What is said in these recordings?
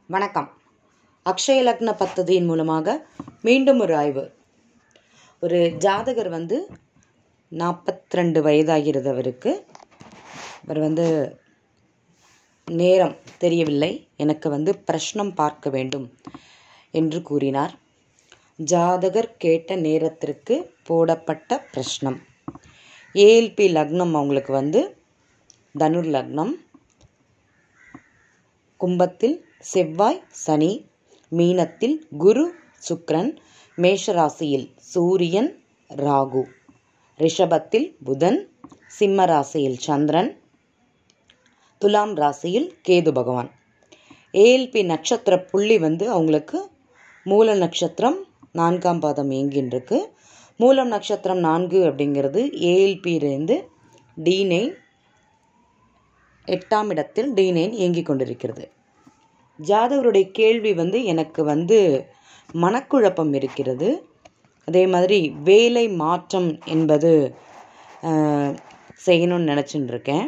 வணக்கம் அக்ஷய லக்ன பத்ததியின் மூலமாக மீண்டும் ஒரு ஆய்வு ஒரு ஜாதகர் வந்து நாற்பத்திரெண்டு வயதாகிறது அவருக்கு அவர் வந்து நேரம் தெரியவில்லை எனக்கு வந்து பிரஷ்னம் பார்க்க வேண்டும் என்று கூறினார் ஜாதகர் கேட்ட நேரத்திற்கு போடப்பட்ட பிரஷ்னம் ஏஎல்பி லக்னம் அவங்களுக்கு வந்து தனுர் லக்னம் கும்பத்தில் செவ்வாய் சனி மீனத்தில் குரு சுக்கிரன் மேஷராசியில் சூரியன் ராகு ரிஷபத்தில் புதன் சிம்ம ராசியில் சந்திரன் துலாம் ராசியில் கேது பகவான் ஏஎல்பி நட்சத்திர புள்ளி வந்து அவங்களுக்கு மூல நட்சத்திரம் நான்காம் பாதம் இயங்கின்றிருக்கு மூலம் நட்சத்திரம் நான்கு அப்படிங்கிறது ஏஎல்பியிலேருந்து டி நைன் எட்டாம் இடத்தில் டி நைன் இயங்கிக் கொண்டிருக்கிறது ஜாதகருடைய கேள்வி வந்து எனக்கு வந்து மனக்குழப்பம் இருக்கிறது அதே மாதிரி வேலை மாற்றம் என்பது ஆஹ், செய்யணும்னு நினச்சின்னு இருக்கேன்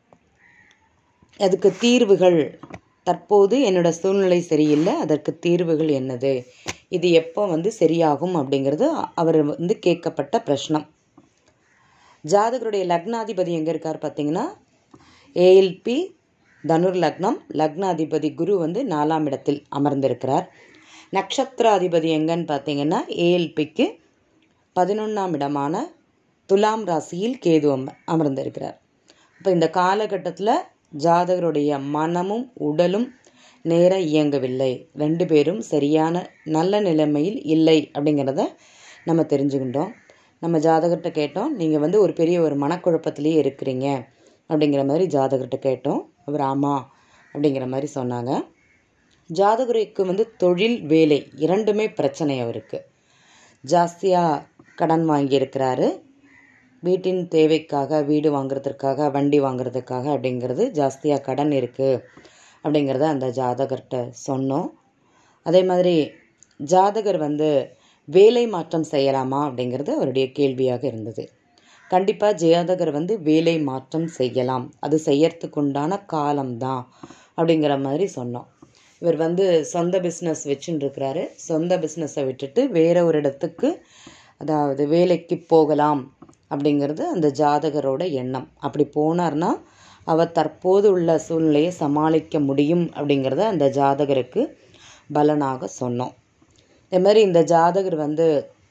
அதுக்கு தீர்வுகள் தற்போது என்னோட சூழ்நிலை சரியில்லை அதற்கு தீர்வுகள் என்னது இது எப்போ வந்து சரியாகும் அப்படிங்கிறது அவர் வந்து கேட்கப்பட்ட பிரश्னம் ஜாதகருடைய லக்னாதிபதி எங்கே இருக்கார் பார்த்தீங்கன்னா ஏஎல்பி தனுர் லக்னம் லக்னாதிபதி குரு வந்து நாலாம் இடத்தில் அமர்ந்திருக்கிறார் நட்சத்திராதிபதி எங்கன்னு பார்த்தீங்கன்னா ஏஎல்பிக்கு பதினொன்றாம் இடமான துலாம் ராசியில் கேது அம அமர்ந்திருக்கிறார் இப்போ இந்த காலகட்டத்தில் ஜாதகருடைய மனமும் உடலும் நேர இயங்கவில்லை ரெண்டு பேரும் சரியான நல்ல நிலைமையில் இல்லை அப்படிங்கிறத நம்ம தெரிஞ்சுக்கிட்டோம் நம்ம ஜாதகர்கிட்ட கேட்டோம் நீங்கள் வந்து ஒரு பெரிய ஒரு மனக்குழப்பத்திலேயே இருக்கிறீங்க அப்படிங்கிற மாதிரி ஜாதகர்கிட்ட கேட்டோம் அவர் ஆமாம் அப்படிங்கிற மாதிரி சொன்னாங்க ஜாதகருக்கு வந்து தொழில் வேலை இரண்டுமே பிரச்சனை அவருக்கு ஜாஸ்தியாக கடன் வாங்கியிருக்கிறாரு வீட்டின் தேவைக்காக வீடு வாங்குறதுக்காக வண்டி வாங்குறதுக்காக அப்படிங்கிறது ஜாஸ்தியாக கடன் இருக்குது அப்படிங்கிறத அந்த ஜாதகர்கிட்ட சொன்னோம் அதே மாதிரி ஜாதகர் வந்து வேலை மாற்றம் செய்யலாமா அப்படிங்கிறது அவருடைய கேள்வியாக இருந்தது கண்டிப்பாக ஜாதகர் வந்து வேலை மாற்றம் செய்யலாம் அது செய்யறதுக்கு உண்டான காலம்தான் அப்படிங்கிற மாதிரி சொன்னோம் இவர் வந்து சொந்த பிஸ்னஸ் வச்சுன்னு இருக்கிறாரு சொந்த பிஸ்னஸை விட்டுட்டு வேற ஒரு இடத்துக்கு அதாவது வேலைக்கு போகலாம் அப்படிங்கிறது அந்த ஜாதகரோட எண்ணம் அப்படி போனார்னா அவர் தற்போது உள்ள சூழ்நிலையை சமாளிக்க முடியும் அப்படிங்கிறத அந்த ஜாதகருக்கு பலனாக சொன்னோம் இதே மாதிரி இந்த ஜாதகர் வந்து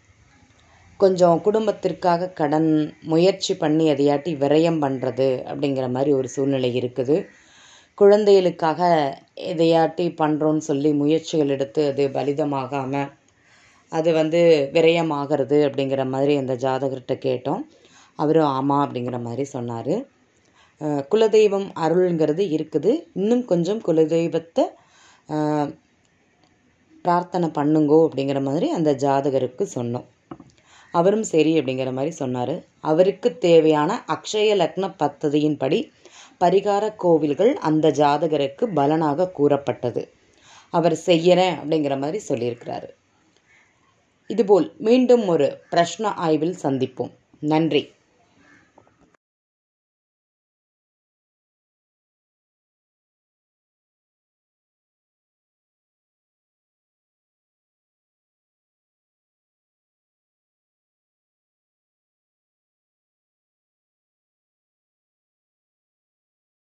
கொஞ்சம் குடும்பத்திற்காக கடன் முயற்சி பண்ணி எதையாட்டி விரயம் பண்ணுறது அப்படிங்கிற மாதிரி ஒரு சூழ்நிலை இருக்குது குழந்தைகளுக்காக எதையாட்டி பண்ணுறோன்னு சொல்லி முயற்சிகள் எடுத்து அது பலிதமாகாமல் அது வந்து விரயமாகிறது அப்படிங்கிற மாதிரி அந்த ஜாதகர்கிட்ட கேட்டோம் அவரும் ஆமாம் அப்படிங்கிற மாதிரி சொன்னார் குலதெய்வம் அருள்ங்கிறது இருக்குது இன்னும் கொஞ்சம் குலதெய்வத்தை அஹ், பிரார்த்தனை பண்ணுங்கோ அப்படிங்கிற மாதிரி அந்த ஜாதகருக்கு சொன்னோம் அவரும் சரி அப்படிங்கிற மாதிரி சொன்னார் அவருக்கு தேவையான அக்ஷய லக்ன பத்ததியின்படி பரிகார கோவில்கள் அந்த ஜாதகருக்கு பலனாக கூறப்பட்டது அவர் செய்யறேன் அப்படிங்கிற மாதிரி சொல்லியிருக்கிறாரு இதுபோல் மீண்டும் ஒரு பிரஷ்ன ஆய்வில் சந்திப்போம் நன்றி